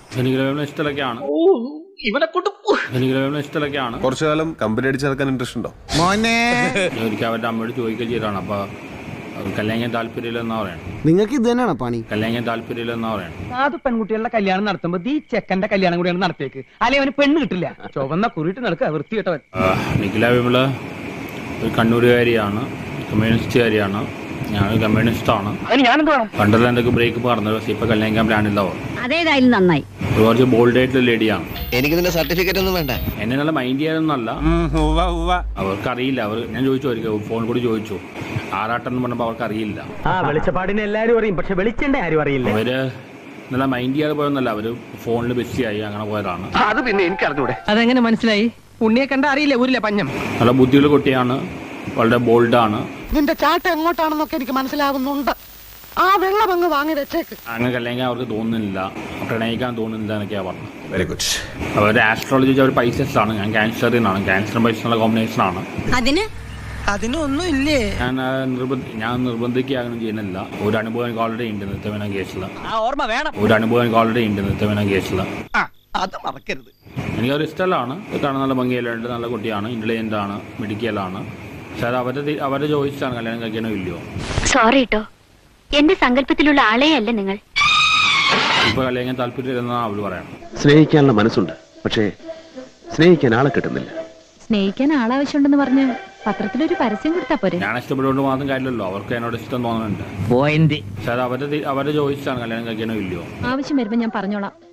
ധനികരവേമന ഇഷ്ടമൊക്കെയാണ് ഇവനെ കൊണ്ട് ധനികരവേമന ഇഷ്ടമൊക്കെയാണ് കുറച്ചു കാലം കമ്പനി അടിച്ചിറക്കാൻ ഇൻട്രസ്റ്റ് ഉണ്ടോ ഞാൻ ഒരിക്കൽ അവരുടെ അമ്മയോട് ചോദിക്കുകയും ചെയ്തതാണ് അപ്പോൾ കല്യാണം താല്പര്യമില്ലെന്നാ പറയണം നിങ്ങൾക്ക് ഇത് തന്നെയാണ് പണി കല്യാണം താല്പര്യമില്ലെന്നാ പറയണം സാധു പെൺകുട്ടികളുടെ കല്യാണം നടത്തുമ്പോ ഈ ചെക്കന്റെ കല്യാണം കൂടിയാണ് നടത്തിയേക്ക് അല്ലെ അവന് പെണ്ണ് കിട്ടില്ല ചുവന്ന കുറിയിട്ട് നടക്കുക വൃത്തികെട്ടവൻ ആ, നിഖില വിമല ഒരു കണ്ണൂരുകാരിയാണ് കമ്മ്യൂണിസ്റ്റുകാരിയാണ് ഞാൻ കമ്മ്യൂണിസ്റ്റാണ് അതിന് ഞാനെന്ത് വേണം പണ്ടെല്ലാം എന്തൊക്കെ ബ്രേക്ക് പറഞ്ഞത് പക്ഷേ ഇപ്പൊ കല്യാണിക്കാൻ പ്ലാനില്ല അവർ അതേതായാലും നന്നായി ഒരു കുറച്ച് ബോൾഡ് ആയിട്ടുള്ള ലേഡിയാണ് എനിക്കിതിന്റെ സർട്ടിഫിക്കറ്റ് ഒന്നും വേണ്ട എന്നെ നല്ല മൈൻഡ് ചെയ്യാനൊന്നല്ല അവർക്കറിയില്ല അവർ ഞാൻ ചോദിച്ചു അവർക്ക് ഫോൺ കൂടി ചോദിച്ചു ആറാട്ടം എന്ന് പറഞ്ഞപ്പോൾ അവർക്ക് അറിയില്ല ആ വെളിച്ചപ്പാടിനെ എല്ലാരും അറിയും പക്ഷെ വെളിച്ചെണ്ണ ആരും അറിയില്ല അവര് നല്ല മൈൻഡ് ചെയ്യാതെ പോയൊന്നല്ല അവര് ഫോണിൽ ബിസിയായി അങ്ങനെ പോയതാണ് അത് പിന്നെ എനിക്ക് അറിഞ്ഞൂടെ അതെങ്ങനെ മനസ്സിലായി ഉണ്ണിയെ കണ്ട അറിയില്ല ഊരില്ല പഞ്ഞം നല്ല ബുദ്ധിയുള്ള കുട്ടിയാണ് വളരെ ബോൾഡാണ് നിന്റെ ചാട്ട എങ്ങോട്ടാണെന്നൊക്കെ എനിക്ക് മനസ്സിലാവുന്നുണ്ട് ആ വെള്ളം അങ്ങ് വാങ്ങി വെച്ചേക്ക് അങ്ങനെ കല്യാണം അവർക്ക് തോന്നുന്നില്ല പ്രണയിക്കാൻ തോന്നുന്നില്ല എന്നൊക്കെയാ പറഞ്ഞത് വെരി ഗുഡ് അവരുടെ ആസ്ട്രോളജി വെച്ചാൽ അവർ പൈസസ് ആണ് ഞാൻ ക്യാൻസറിനാണ് ക്യാൻസറും പൈസനുള്ള കോമ്പിനേഷൻ ആണ് അതിന് അതിനൊന്നും ഇല്ലേ ഞാൻ ആ, നിർബന്ധ ഞാൻ നിർബന്ധിക്കുകയൊന്നും ചെയ്യുന്നില്ല ഒരു അനുഭവം എനിക്ക് ഓൾറെഡി ഉണ്ട് നിത്യവേന കേസിൽ ആ ഓർമ്മ വേണം ഒരു അനുഭവം എനിക്ക് ഓൾറെഡി ഉണ്ട് നിത്യവേന കേസിൽ അത് മറക്കരുത് എനിക്ക് ഒരു ഇഷ്ടമാണ് കാണാൻ നല്ല ഭംഗിയല്ലുണ്ട് നല്ല കുട്ടിയാണ് ഇന്റലിജന്റ് ആണ് മെഡിക്കലാണ് പക്ഷെ അത് അവരുടെ തി- അവരുടെ ചോദിച്ചാണ് കല്യാണം കഴിക്കണോ ഇല്ലയോ സോറി കേട്ടോ എന്റെ സങ്കല്പത്തിലുള്ള ആളേ അല്ല നിങ്ങൾ ഇപ്പൊ കല്യാണം താല്പര്യമില്ലെന്നാണ് അവര് പറയണം സ്നേഹിക്കാനുള്ള മനസ്സുണ്ട് പക്ഷേ സ്നേഹിക്കാൻ ആളെ കിട്ടുന്നില്ല സ്നേഹിക്കാൻ ആളാവശ്യമുണ്ടെന്ന് പറഞ്ഞ് പത്രത്തിലൊരു പരസ്യം കൊടുത്താ പോരെ ഞാൻ ഇഷ്ടപ്പെട്ടുകൊണ്ട് മാത്രം കാര്യമില്ലല്ലോ അവർക്ക് എന്നോട് ഇഷ്ടം തോന്നുന്നുണ്ട് പോയിന്റ് പക്ഷെ അത് അവരുടെ തി- അവരുടെ ചോദിച്ചാണ് കല്യാണം കഴിക്കണോ ഇല്ലയോ ആവശ്യം വരുമ്പോ ഞാൻ പറഞ്ഞോളാം